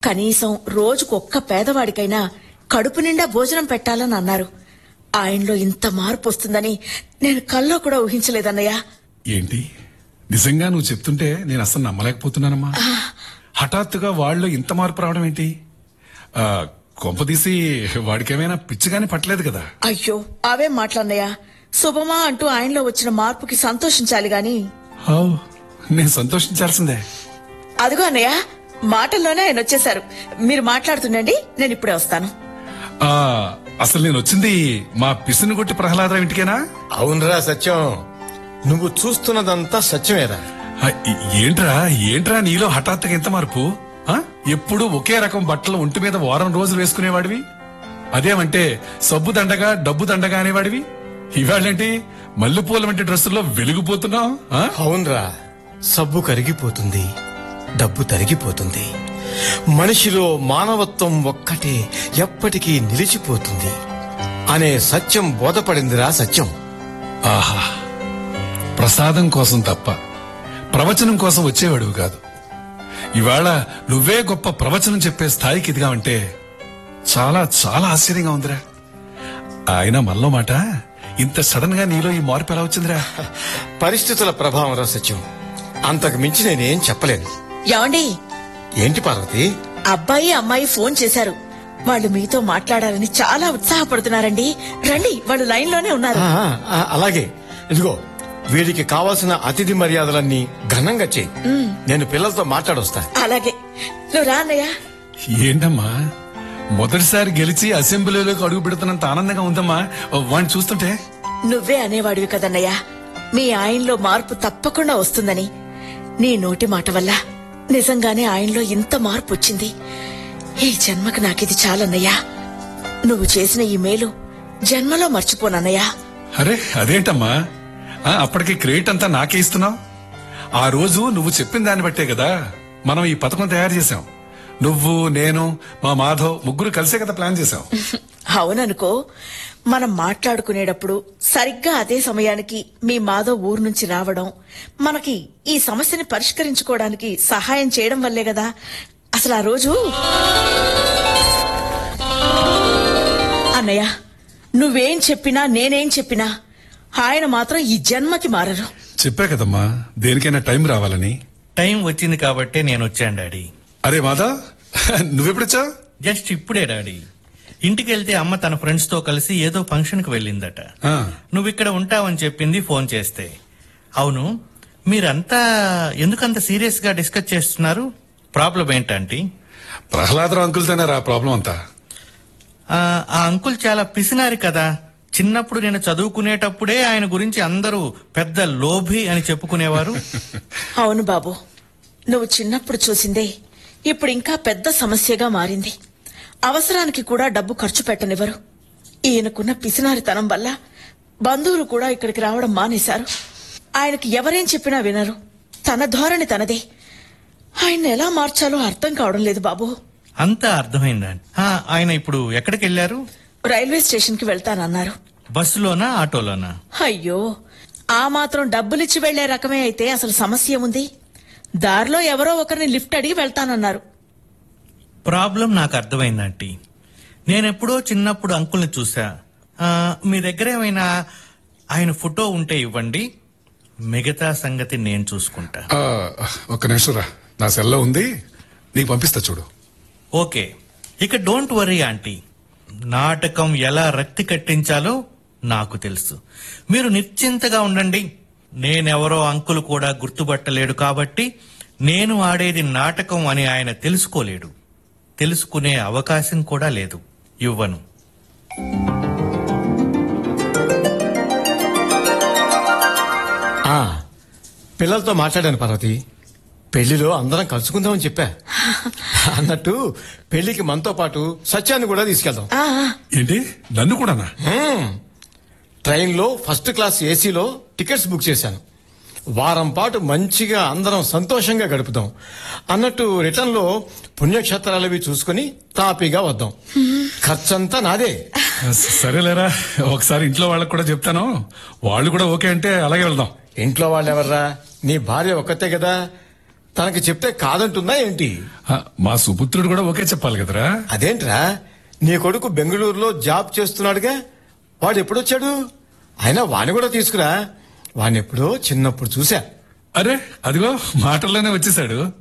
కనీసం రోజుకు ఒక్క పేదవాడికైనా కడుపు నిండా భోజనం పెట్టాలని అన్నారు ఆయనలో ఇంత మార్పు వస్తుందని నేను కల్లో కూడా ఊహించలేదన్నయ్య ఏంటి నిజంగా నువ్వు చెప్తుంటే నేను అసలు నమ్మలేకపోతున్నానమ్మా హఠాత్తుగా వాళ్ళు ఇంత మార్పు రావడం ఏంటి ఆ, కొంపదీసి వాడికేమైనా పిచ్చిగానే పట్టలేదు కదా అయ్యో అవే మాటలన్నయ్య శుభమా అంటూ ఆయనలో వచ్చిన మార్పుకి సంతోషించాలి గాని హౌ, నేను సంతోషించాల్సిందే అదిగో అన్నయ్య మాటల్లోనే ఆయన వచ్చేశారు మీరు మాట్లాడుతుండండి నేను ఇప్పుడే వస్తాను ఆ, అసలు నేను వచ్చింది మా పిసినిగొట్టి ప్రహ్లాదరావు ఇంటికేనా అవునరా సత్యం నువ్వు చూస్తున్నదంతా సత్యమేరా ఆ, ఈ- ఏంట్రా ఏంట్రా నీలో హఠాత్తుగా ఎంత మార్పు ఆ? ఎప్పుడు ఒకే రకం బట్టలు ఒంటి మీద వారం రోజులు వేసుకునేవాడివి అదేమంటే సబ్బు దండగా డబ్బు దండగా అనేవాడివి ఇవాళేంటి మల్లెపూల వంటి డ్రెస్సుల్లో వెలిగిపోతున్నావు ఆ? అవునరా సబ్బు కరిగిపోతుంది డబ్బు తరిగిపోతుంది మనిషిలో మానవత్వం ఒక్కటే ఎప్పటికీ నిలిచిపోతుంది అనే సత్యం బోధపడిందిరా సత్యం ఆహా ప్రసాదం కోసం తప్ప ప్రవచనం కోసం వచ్చేవాడివి కాదు ఇవాళ నువ్వే గొప్ప ప్రవచనం చెప్పే స్థాయికి ఎదిగావంటే చాలా చాలా ఆశ్చర్యంగా ఉందిరా ఆయన మనలో మాట ఇంత సడన్ గా నీలో ఈ మార్పు ఎలా వచ్చిందిరా పరిస్థితుల ప్రభావం రా సత్యం అంతకు మించి నేనేం చెప్పలేను ఏమండి ఏంటి పార్వతి అబ్బాయి అమ్మాయి ఫోన్ చేశారు వాళ్ళు మీతో మాట్లాడాలని చాలా ఉత్సాహపడుతున్నారండి రండి వాళ్ళు లైన్ లోనే ఉన్నారు ఆ, ఆ, అలాగే ఇదిగో వీడికి కావాల్సిన అతిథి మర్యాదలన్నీ ఘనంగా చేయి నేను పిల్లలతో మాట్లాడొస్తా అలాగే నువ్వు రా అన్నయ్య ఏంటమ్మా మొదటిసారి గెలిచి అసెంబ్లీలోకి అడుగు పెడుతున్నంత ఆనందంగా ఉందమ్మా వాడిని చూస్తుంటే నువ్వే అనేవాడివి కదన్నయ్య మీ ఆయనలో మార్పు తప్పకుండా వస్తుందని నీ నోటి మాట వల్ల నిజంగానే ఆయనలో ఇంత మార్పు వచ్చింది ఈ జన్మకు నాకిది చాలన్నయ్యా నువ్వు చేసిన ఈ మేలు జన్మలో మర్చిపోనన్నయ్యా అరే అదేంటమ్మా ఆ, అప్పటికి క్రెడిట్ అంతా నాకే ఇస్తున్నావు ఆ రోజు నువ్వు చెప్పిన దాన్ని బట్టే కదా మనం ఈ పథకం తయారు చేశాం నువ్వు నేను మా మాధవ్ ముగ్గురు కలిసే కదా ప్లాన్ చేశాం అవుననుకో మనం మాట్లాడుకునేటప్పుడు సరిగ్గా అదే సమయానికి మీ మాధవ్ ఊరు నుంచి రావడం మనకి ఈ సమస్యని పరిష్కరించుకోవడానికి సహాయం చేయడం వల్లే కదా అసలు ఆ రోజు అన్నయ్య నువ్వేం చెప్పినా నేనేం చెప్పినా ఆయన మాత్రం ఈ జన్మకి మారరు చెప్పా కదమ్మా దేనికైనా టైం రావాలని టైం వచ్చింది కాబట్టే నేను వచ్చాను డాడీ అరే మాధవ్ నువ్వెప్పుడొచ్చావు జస్ట్ ఇప్పుడే డాడీ ఇంటికి వెళ్తే అమ్మ తన ఫ్రెండ్స్ తో కలిసి ఏదో ఫంక్షన్ కు వెళ్ళిందట ఆ. నువ్వు ఇక్కడ ఉంటావని చెప్పింది ఫోన్ చేస్తే అవును మీరంతా ఎందుకంత సీరియస్ గా డిస్కస్ చేస్తున్నారు ప్రాబ్లం ఏంటంటీ ప్రహ్లాదరావు అంకుల్తోనే రా ప్రాబ్లం అంతా ఆ ఆ అంకుల్ చాలా పిసినారి కదా చిన్నప్పుడు నేను చదువుకునేటప్పుడే ఆయన గురించి అందరూ పెద్ద లోభి అని చెప్పుకునేవారు అవును బాబు నువ్వు చిన్నప్పుడు చూసిందే ఇప్పుడు ఇంకా పెద్ద సమస్యగా మారింది అవసరానికి కూడా డబ్బు ఖర్చు పెట్టనివ్వరు ఈయనకున్న పిసినారితనం వల్ల బంధువులు కూడా ఇక్కడికి రావడం మానేశారు ఆయనకి ఎవరేం చెప్పినా వినరు తన ధోరణి తనదే ఆయన ఎలా మార్చాలో అర్థం కావడం లేదు బాబు అంతా అర్థమైందండి ఆ, ఆయన ఇప్పుడు ఎక్కడికి వెళ్ళారు రైల్వే స్టేషన్ కి వెళ్తానన్నారు బస్సులోనా ఆటోలోనా అయ్యో ఆ మాత్రం డబ్బులిచ్చి వెళ్లే రకమే అయితే అసలు సమస్య ఏముంది దారిలో ఎవరో ఒకరిని లిఫ్ట్ అడిగి వెళ్తానన్నారు ప్రాబ్లం నాకు అర్థమైంది ఆంటీ నేనెప్పుడో చిన్నప్పుడు అంకుల్ని చూసా ఆ, మీ దగ్గర ఏమైనా ఆయన ఫోటో ఉంటే ఇవ్వండి మిగతా సంగతి నేను చూసుకుంటా ఆ, ఒక్క నిమిషం రా నా సెల్లో ఉంది నీకు పంపిస్తా చూడు ఓకే ఇక డోంట్ వరీ ఆంటీ నాటకం ఎలా రక్తి కట్టించాలో నాకు తెలుసు మీరు నిశ్చింతగా ఉండండి నేనెవరో అంకుల్ కూడా గుర్తుపట్టలేడు కాబట్టి నేను ఆడేది నాటకం అని ఆయన తెలుసుకోలేడు తెలుసుకునే అవకాశం కూడా లేదు ఇవ్వను ఆ పిల్లలతో మాట్లాడాను పార్వతి పెళ్లిలో అందరం కలుసుకుందామని చెప్పా అన్నట్టు పెళ్లికి మనతో పాటు సత్యాన్ని కూడా తీసుకెళ్దాం ఆ ఆ, ఏంటి నన్ను కూడానా హ్మ్. ట్రైన్లో ఫస్ట్ క్లాస్ ఏసీలో టికెట్స్ బుక్ చేశాను వారం పాటు మంచిగా అందరం సంతోషంగా గడుపుదాం అన్నట్టు రిటర్న్ లో పుణ్యక్షేత్రాలు అవి చూసుకుని తాపీగా వద్దాం ఖర్చంతా నాదే సరేలేరా ఒకసారి ఇంట్లో వాళ్ళకి కూడా చెప్తాను వాళ్ళు కూడా ఓకే అంటే అలాగే వెళ్దాం ఇంట్లో వాళ్ళెవర్రా నీ భార్య ఒక్కతే కదా తనకి చెప్తే కాదంటుందా ఏంటి ఆ, మా సుపుత్రుడు కూడా ఓకే చెప్పాలి కదరా అదేంట్రా నీ కొడుకు బెంగళూరులో జాబ్ చేస్తున్నాడుగా వాడు ఎప్పుడొచ్చాడు అయినా వాణ్ణి కూడా తీసుకురా వాణ్ణి ఎప్పుడో చిన్నప్పుడు చూసా అరే అదిగో మాటల్లోనే వచ్చేసాడు